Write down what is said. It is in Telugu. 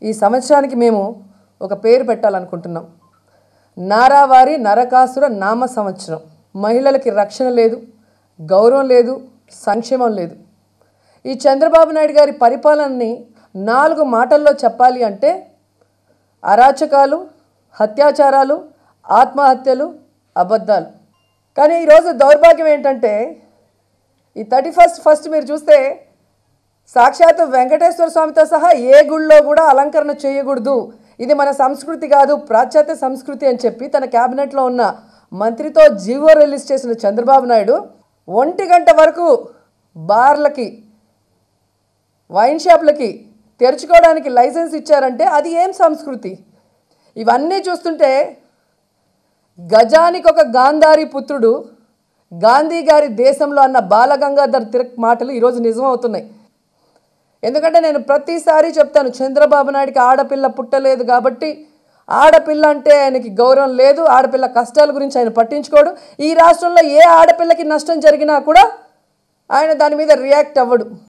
ఈ సంవత్సరానికి మేము ఒక పేరు పెట్టాలనుకుంటున్నాం నారావారి నరకాసుర నామ సంవత్సరం మహిళలకి రక్షణ లేదు గౌరవం లేదు సంక్షేమం లేదు ఈ చంద్రబాబు నాయుడు గారి పరిపాలనని నాలుగు మాటల్లో చెప్పాలి అంటే అరాచకాలు అత్యాచారాలు ఆత్మహత్యలు అబద్ధాలు కానీ ఈరోజు దౌర్భాగ్యం ఏంటంటే ఈ థర్టీ ఫస్ట్ ఫస్ట్ మీరు చూస్తే సాక్షాత్ వెంకటేశ్వర స్వామితో సహా ఏ గుళ్ళో కూడా అలంకరణ చేయకూడదు ఇది మన సంస్కృతి కాదు పాశ్చాత్య సంస్కృతి అని చెప్పి తన క్యాబినెట్లో ఉన్న మంత్రితో జీవో రిలీజ్ చేసిన చంద్రబాబు నాయుడు ఒంటి గంట వరకు బార్లకి వైన్ షాప్లకి తెరుచుకోవడానికి లైసెన్స్ ఇచ్చారంటే అది ఏం సంస్కృతి ఇవన్నీ చూస్తుంటే గజానికి ఒక గాంధారి పుత్రుడు గాంధీ గారి దేశంలో అన్న బాలగంగాధర్ తిలక్ మాటలు ఈరోజు నిజం అవుతున్నాయి ఎందుకంటే నేను ప్రతిసారి చెప్తాను చంద్రబాబు నాయుడికి ఆడపిల్ల పుట్టలేదు కాబట్టి ఆడపిల్ల అంటే ఆయనకి గౌరవం లేదు ఆడపిల్ల కష్టాల గురించి ఆయన పట్టించుకోడు ఈ రాష్ట్రంలో ఏ ఆడపిల్లకి నష్టం జరిగినా కూడా ఆయన దాని మీద రియాక్ట్ అవ్వడు